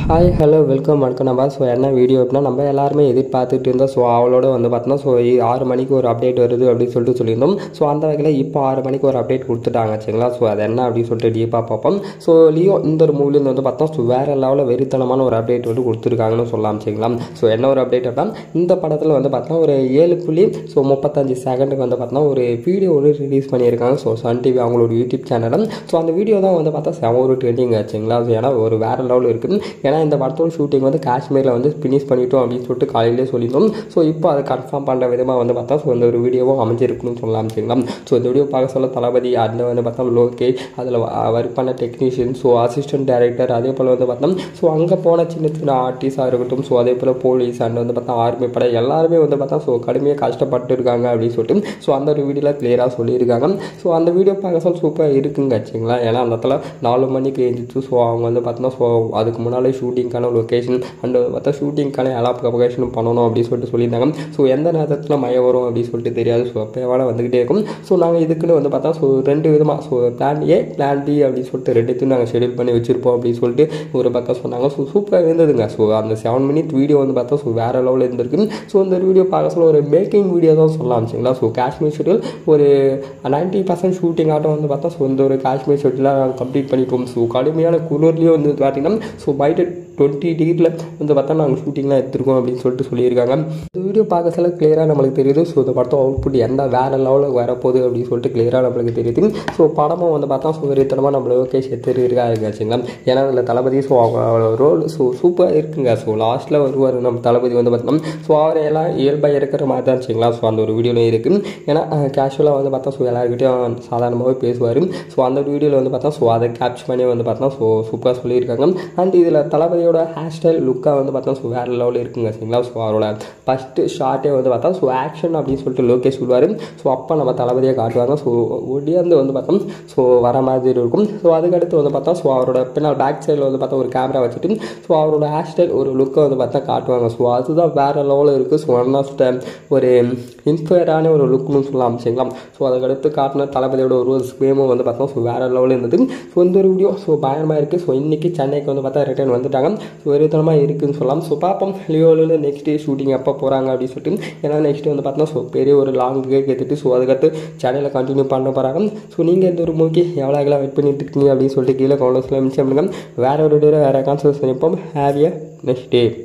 hi hello welcome வணக்கம் நம்ம so என்ன வீடியோ அப்படின்னா நம்ம எல்லாருமே எதிர்பார்த்துட்டு இருந்தோம் ஸோ அவளோட வந்து பார்த்தோன்னா ஸோ ஆறு மணிக்கு ஒரு அப்டேட் வருது அப்படின்னு சொல்லிட்டு சொல்லியிருந்தோம் ஸோ அந்த வகையில் இப்போ ஆறு மணிக்கு ஒரு அப்டேட் கொடுத்துட்டாங்க சரிங்களா ஸோ அது என்ன அப்படின்னு சொல்லிட்டு டீப்பாக பார்ப்போம் ஸோ லியோ இந்த ஒரு மூவிலேருந்து வந்து பார்த்தோம் ஸோ வேறு லெவலில் வெறித்தனமான ஒரு அப்டேட் வந்து கொடுத்துருக்காங்கன்னு சொல்லலாம் சரிங்களா ஸோ என்ன ஒரு அப்டேட் அப்படின்னா இந்த படத்தில் வந்து பார்த்தோன்னா ஒரு ஏழு புள்ளி ஸோ முப்பத்தஞ்சு செகண்டுக்கு வந்து பார்த்தோன்னா ஒரு வீடியோ வந்து ரிலீஸ் பண்ணியிருக்காங்க ஸோ சன் டிவி அவங்களோட யூடியூப் சேனலில் ஸோ அந்த வீடியோ தான் வந்து பார்த்தா செம ஒரு ட்ரெண்டிங் ஆச்சுங்களா அது ஏன்னா ஒரு வேறு லெவலில் இருக்குது ஏன்னா இந்த படத்தோட ஷூட்டிங் வந்து காஷ்மீரில் வந்து ஃபினிஷ் பண்ணிட்டோம் அப்படின்னு சொல்லிட்டு காலையிலே சொல்லியிருந்தோம் ஸோ இப்போ அதை கன்ஃபார்ம் பண்ணுற விதமாக வந்து பார்த்தா ஸோ இந்த ஒரு வீடியோவும் அமைஞ்சிருக்குன்னு சொல்லலாம் சரிங்களா ஸோ இந்த வீடியோ பார்க்க சொல்ல தளபதி அதில் வந்து பார்த்தா லோகே அதில் ஒர்க் பண்ண டெக்னீஷியன் ஸோ அசிஸ்டன்ட் டைரக்டர் அதே போல் வந்து பார்த்தோம் ஸோ அங்கே போன சின்ன சின்ன ஆர்டிஸ்டாக இருக்கட்டும் ஸோ அதே போல் போலீஸ் அண்ட் வந்து பார்த்தா ஆர்மி படை எல்லாருமே வந்து பார்த்தா ஸோ கடுமையாக கஷ்டப்பட்டு இருக்காங்க அப்படின்னு சொல்லிட்டு ஸோ அந்த ஒரு வீடியோவில் கிளியராக சொல்லியிருக்காங்க ஸோ அந்த வீடியோ பார்க்க சொல்ல சூப்பராக இருக்குங்க வச்சுங்களா ஏன்னா அந்த இடத்துல நாலு மணிக்கு எழுந்திரிச்சு ஸோ அவங்க வந்து பார்த்தோன்னா ஸோ அதுக்கு முன்னாலே ஷூட்டிங்க்கான லொக்கேஷன் அண்ட் பார்த்தா ஷூட்டிங்க்கான எல்லா ப்ரிப்பரேஷனும் பண்ணணும் அப்படின்னு சொல்லிட்டு சொல்லியிருந்தாங்க ஸோ எந்த நேரத்தில் மயம் வரும் அப்படின்னு சொல்லிட்டு தெரியாது ஸோ அப்போ வேலை வந்துக்கிட்டே இருக்கும் ஸோ நாங்கள் இதுக்குன்னு வந்து பார்த்தா ஸோ ரெண்டு விதமாக so plan A plan B அப்படின்னு சொல்லிட்டு ரெண்டுத்தையும் நாங்கள் ஷெடியூல் பண்ணி வச்சிருப்போம் அப்படின்னு சொல்லிட்டு ஒரு பக்கம் சொன்னாங்க ஸோ சூப்பராக இருந்ததுங்க ஸோ அந்த செவன் மினிட் வீடியோ வந்து பார்த்தா ஸோ வேறு லெவலில் இருந்திருக்கு ஸோ இந்த வீடியோ பார்க்க சொல்ல ஒரு மேக்கிங் வீடியோ தான் சொல்லலாம் சரிங்களா ஸோ காஷ்மீர் ஷெடியூல் ஒரு நைன்ட்டி பர்சன்ட் ஷூட்டிங் ஆட்டம் வந்து பார்த்தா ஸோ இந்த ஒரு காஷ்மீர் ஷெடியூலாக நாங்கள் கம்ப்ளீட் பண்ணிட்டோம் ஸோ கடுமையான குளிர்லேயும் வந்து பார்த்தீங்கன்னா ஸோ பைட்டு டுவெண்ட்டி டிகிரியில் வந்து பார்த்தா நாங்கள் ஷூட்டிங்லாம் எடுத்துருக்கோம் அப்படின்னு சொல்லிட்டு சொல்லியிருக்காங்க இந்த வீடியோ பார்க்க சொல்ல கிளியராக நம்மளுக்கு தெரியுது ஸோ இந்த படத்தோட அவுட்புட் எந்த வேறு லெவலில் வரப்போகுது அப்படின்னு சொல்லிட்டு கிளியராக நம்மளுக்கு தெரியுது ஸோ படமும் வந்து பார்த்தா சுவரித்தனமாக நம்ம லோகேஷ் எடுத்துருக்கா இருக்காச்சுங்களா ஏன்னா அதில் தளபதி ஸோ அவங்க ரோல் ஸோ சூப்பராக இருக்குங்க ஸோ லாஸ்ட்டில் வருவார் நம்ம தளபதி வந்து பார்த்தோம்னா ஸோ அவர் எல்லாம் இயல்பாக இருக்கிற மாதிரி தான் வச்சுங்களா ஸோ அந்த ஒரு வீடியோவில் இருக்குது ஏன்னா கேஷுவலாக வந்து பார்த்தா ஸோ எல்லாருக்கிட்டையும் சாதாரணமாகவே பேசுவார் ஸோ அந்த வீடியோவில் வந்து பார்த்தா ஸோ அதை கேப்ச் பண்ணி வந்து பார்த்தா ஸோ சூப்பராக சொல்லியிருக்காங்க அண்ட் இதில் தளபதியோட ஹேர் ஸ்டைல் லுக்காக வந்து பார்த்தா ஸோ வேறு லெவலில் இருக்குங்க சரிங்களா ஸோ அவரோட ஃபஸ்ட்டு ஷார்ட்டே வந்து பார்த்தா ஸோ ஆக்ஷன் அப்படின்னு சொல்லிட்டு லோகேஷ் சொல்லுவார் ஸோ அப்போ நம்ம தளபதியை காட்டுவாங்க ஸோ ஒடியாந்து வந்து பார்த்தோம் ஸோ வர மாதிரி இருக்கும் ஸோ அதுக்கடுத்து வந்து பார்த்தா ஸோ அவரோட பின்னால் பேக் சைடில் வந்து பார்த்தா ஒரு கேமரா வச்சுட்டு ஸோ அவரோட ஹேர் ஸ்டைல் ஒரு லுக்கை வந்து பார்த்தா காட்டுவாங்க ஸோ அதுதான் வேறு லெவலில் இருக்குது ஸோ ஒன் ஆஃப் த ஒரு இன்ஸ்பயரான ஒரு லுக்னு சொல்லலாம் சரிங்களா ஸோ அதுக்கடுத்து காட்டின தளபதியோட ஒரு ஒரு ஸ்க்ரீமும் வந்து பார்த்தோம் ஸோ வேறு லெவலில் இருந்தது ஸோ இந்த ஒரு வீடியோ ஸோ பயங்கரமாக இருக்குது ஸோ இன்றைக்கி சென்னைக்கு வந்து பார்த்தா ரிட்டர்ன் வந்துட்டாங்க ஸோ வெறித்தனமாக இருக்குதுன்னு சொல்லலாம் ஸோ பார்ப்போம் லியோவில் நெக்ஸ்ட் டே ஷூட்டிங் எப்போ போகிறாங்க அப்படின்னு சொல்லிட்டு ஏன்னா நெக்ஸ்ட் வந்து பார்த்தோன்னா ஸோ பெரிய ஒரு லாங் கேக் எடுத்துட்டு ஸோ அதுக்கடுத்து சேனலில் கண்டினியூ பண்ண போகிறாங்க ஸோ நீங்கள் இந்த ஒரு மூவிக்கு எவ்வளோ எவ்வளோ வெயிட் பண்ணிட்டு இருக்கீங்க அப்படின்னு சொல்லிட்டு கீழே கவுண்டர்ஸில் மிச்சம் பண்ணுங்க வேறு ஒரு வீடியோ வேறு கான்சர்ஸ் நினைப்போம் ஹேவிய நெக்ஸ்ட் டே